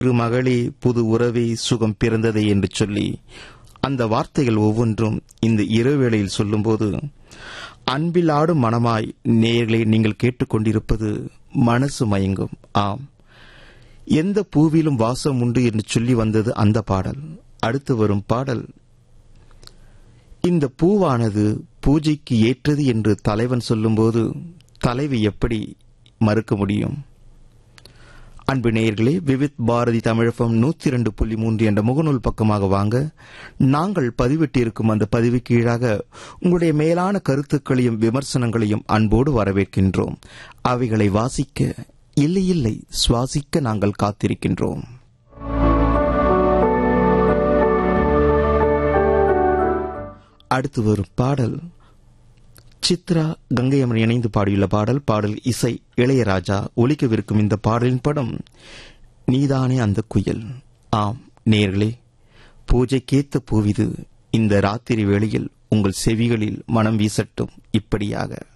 மகளே புது உறவே சுகம் பிறந்ததே என்று சொல்லி அந்த வார்த்தைகள் ஒவ்வொன்றும் இந்த இரவேளையில் சொல்லும்போது அன்பில் ஆடும் மனமாய் நேயர்களை நீங்கள் கேட்டுக்கொண்டிருப்பது மனசு மயங்கும் ஆம் எந்த பூவிலும் வாசம் உண்டு என்று சொல்லி வந்தது அந்த பாடல் அடுத்து வரும் பாடல் இந்த பூவானது பூஜைக்கு ஏற்றது என்று தலைவன் சொல்லும்போது தலைவி எப்படி மறுக்க முடியும் அன்பு நேயர்களே விவித் பாரதி தமிழகம் நூத்தி இரண்டு புள்ளி மூன்று என்ற முகநூல் பக்கமாக வாங்க நாங்கள் பதிவிட்டிருக்கும் அந்த பதிவு கீழாக உங்களுடைய மேலான கருத்துக்களையும் விமர்சனங்களையும் அன்போடு வரவேற்கின்றோம் அவைகளை வாசிக்க இல்லை இல்லை சுவாசிக்க நாங்கள் காத்திருக்கின்றோம் அடுத்து வரும் பாடல் சித்ரா கங்கையம்மன் இணைந்து பாடியுள்ள பாடல் பாடல் இசை இளையராஜா ஒலிக்கவிருக்கும் இந்த பாடலின் படம் நீதானே அந்த குயில் ஆம் நேர்களே பூஜைக்கேத்த பூவிது இந்த ராத்திரி வேளையில் உங்கள் செவிகளில் மனம் வீசட்டும் இப்படியாக